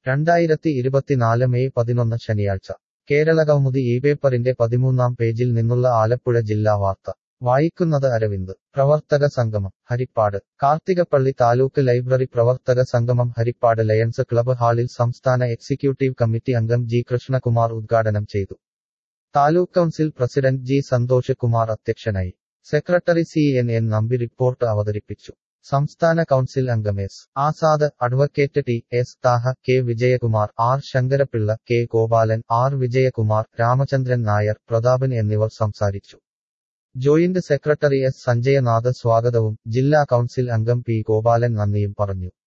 രണ്ടായിരത്തി ഇരുപത്തിനാല് മെയ് പതിനൊന്ന് ശനിയാഴ്ച കേരള കൗമുദി ഈ പേപ്പറിന്റെ പതിമൂന്നാം പേജിൽ നിന്നുള്ള ആലപ്പുഴ ജില്ലാ വാർത്ത വായിക്കുന്നത് അരവിന്ദ് പ്രവർത്തക സംഗമം ഹരിപ്പാട് കാർത്തികപ്പള്ളി താലൂക്ക് ലൈബ്രറി പ്രവർത്തക സംഗമം ഹരിപ്പാട് ലയൺസ് ക്ലബ് ഹാളിൽ സംസ്ഥാന എക്സിക്യൂട്ടീവ് കമ്മിറ്റി അംഗം ജി കൃഷ്ണകുമാർ ഉദ്ഘാടനം ചെയ്തു taluk council president G Santhosh Kumar അധ്യക്ഷനായി secretary C N N Nambi report അവതരിപ്പിച്ചു സംസ്ഥാന കൗൺസിൽ അംഗം S Azad advocate T S Thaha K Vijayakumar R Sankarapillai K Gopalan R Vijayakumar Ramachandran Nair Prathapan എന്നിവർ സംസാരിച്ചു ജോയിന്റ് സെക്രട്ടറി എസ് സഞ്ജയനാഥ് സ്വാഗതവും ജില്ലാ കൗൺസിൽ അംഗം പി ഗോപാലൻ നന്ദിയും പറഞ്ഞു